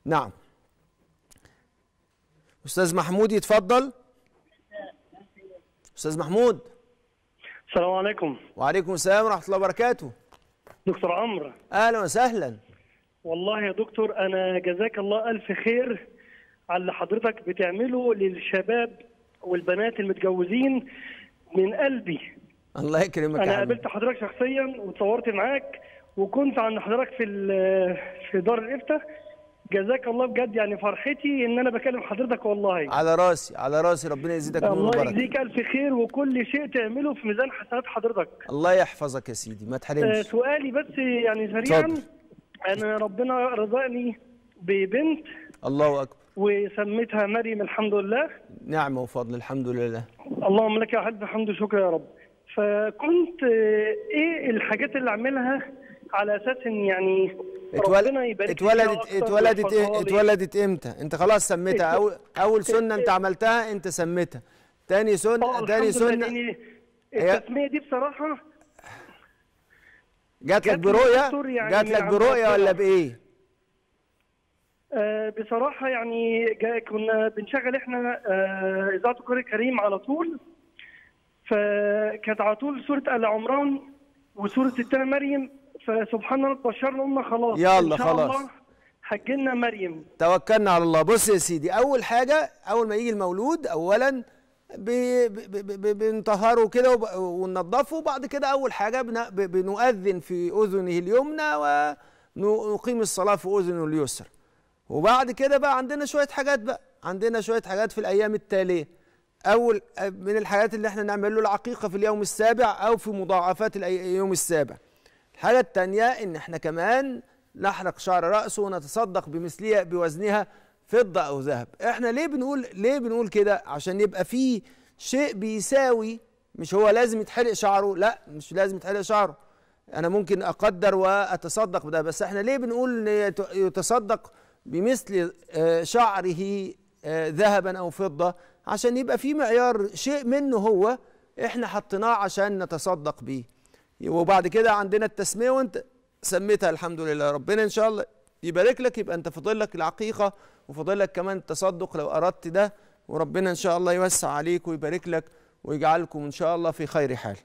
نعم استاذ محمود يتفضل استاذ محمود السلام عليكم وعليكم السلام ورحمه الله وبركاته دكتور عمرو اهلا وسهلا والله يا دكتور انا جزاك الله الف خير على اللي حضرتك بتعمله للشباب والبنات المتجوزين من قلبي الله يكرمك يا انا حبيبي قابلت حضرتك شخصيا وتصورت معاك وكنت عند حضرتك في ال- في دار الافتاء جزاك الله بجد يعني فرحتي ان انا بكلم حضرتك والله على راسي على راسي ربنا يزيدك نور الله وبركه يجزيك الف خير وكل شيء تعمله في ميزان حسنات حضرتك الله يحفظك يا سيدي ما آه، تحرمش سؤالي بس يعني سريعا اتفضل. انا ربنا رزقني ببنت الله اكبر وسميتها مريم الحمد لله نعمه وفضل الحمد لله اللهم لك الحمد الحمد شكرا يا رب فكنت آه، ايه الحاجات اللي اعملها على اساس ان يعني ربنا يبارك لي فيها اتولدت أكتر اتولدت ويحفظها ايه لي. اتولدت امتى انت خلاص سميتها ات- اول اول سنه انت عملتها انت سميتها تاني اه سنه الحمد تاني لله سنه لأن هي- التسميه دي بصراحه جات لك جات لي برؤيه دكتور يعني جات من لك عند برؤيه ربنا. ولا بايه آه، بصراحة يعني جا كنا بنشغل احنا آه، إذاعة القرآن الكريم على طول فكانت على طول سورة آل عمران وسورة التانية مريم فسبحان الله بشرنا قلنا خلاص يلا إن شاء خلاص. الله حجلنا مريم توكلنا على الله بص يا سيدي اول حاجه اول ما يجي المولود اولا ب- ب- ب- ب- بنطهره كده وب- وننضفه وبعد كده اول حاجه بن- ب- بنؤذن في اذنه اليمنى ونقيم الصلاه في اذنه اليسرى وبعد كده بقى عندنا شويه حاجات بقى عندنا شويه حاجات في الايام التاليه اول من الحاجات اللي احنا نعمل له العقيقه في اليوم السابع او في مضاعفات اليوم السابع الحاجه الثانيه ان احنا كمان نحرق شعر راسه ونتصدق بمثلها بوزنها فضه او ذهب احنا ليه بنقول ليه بنقول كده عشان يبقى في شيء بيساوي مش هو لازم يتحرق شعره لا مش لازم يتحرق شعره انا ممكن اقدر واتصدق بده بس احنا ليه بنقول ان يت- يتصدق بمثل آه، شعره آه، ذهبا او فضه عشان يبقى في معيار شيء منه هو احنا حطيناه عشان نتصدق بيه وبعد كده عندنا التسميه وانت سميتها الحمد لله ربنا ان شاء الله يبارك لك يبقى انت فاضل لك العقيقه وفاضل لك كمان التصدق لو اردت ده وربنا ان شاء الله يوسع عليك ويبارك لك ويجعلكم ان شاء الله في خير حال